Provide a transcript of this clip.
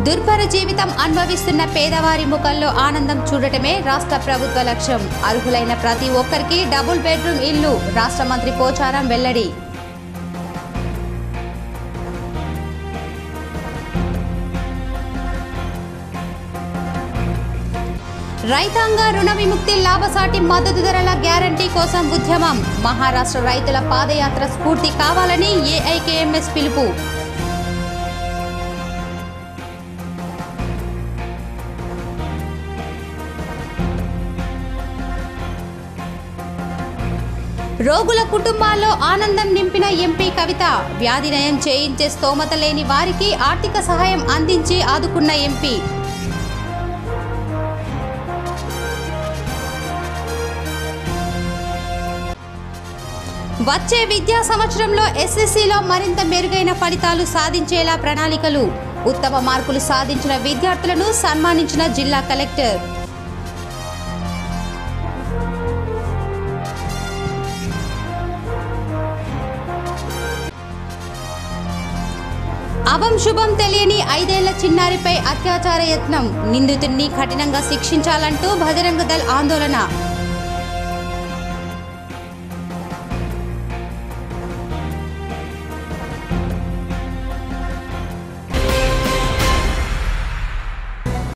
దుర్భర జీవితం అనుభవిస్తున్న పేదవారి ముఖంలో ఆనందం చూడటమే రాష్ట్ర ప్రభుత్వ లక్ష్యం అర్హులైన ప్రతి ఒక్కరికి డబుల్ బెడ్రూమ్ ఇల్లు రాష్ట్ర మంత్రి పోచారం వెల్లడి రైతాంగ రుణ విముక్తి లాభసాటి మద్దతు ధరల గ్యారంటీ కోసం ఉద్యమం మహారాష్ట్ర రైతుల పాదయాత్ర స్ఫూర్తి కావాలని ఏఐకేఎంఎస్ పిలుపు రోగుల కుటుంబాల్లో ఆనందం నింపిన ఎంపీ కవిత వ్యాధి నయం చేయించే స్తోమత లేని వారికి ఆర్థిక సహాయం అందించి ఆదుకున్న ఎంపీ వచ్చే విద్యా సంవత్సరంలో ఎస్ఎస్సిలో మరింత మెరుగైన ఫలితాలు సాధించేలా ప్రణాళికలు ఉత్తమ మార్కులు సాధించిన విద్యార్థులను సన్మానించిన జిల్లా కలెక్టర్ అవం శుభం తెలియని ఐదేళ్ల చిన్నారిపై అత్యాచార యత్నం నిందితుడిని కఠినంగా శిక్షించాలంటూ బజరంగ దళ్ ఆందోళన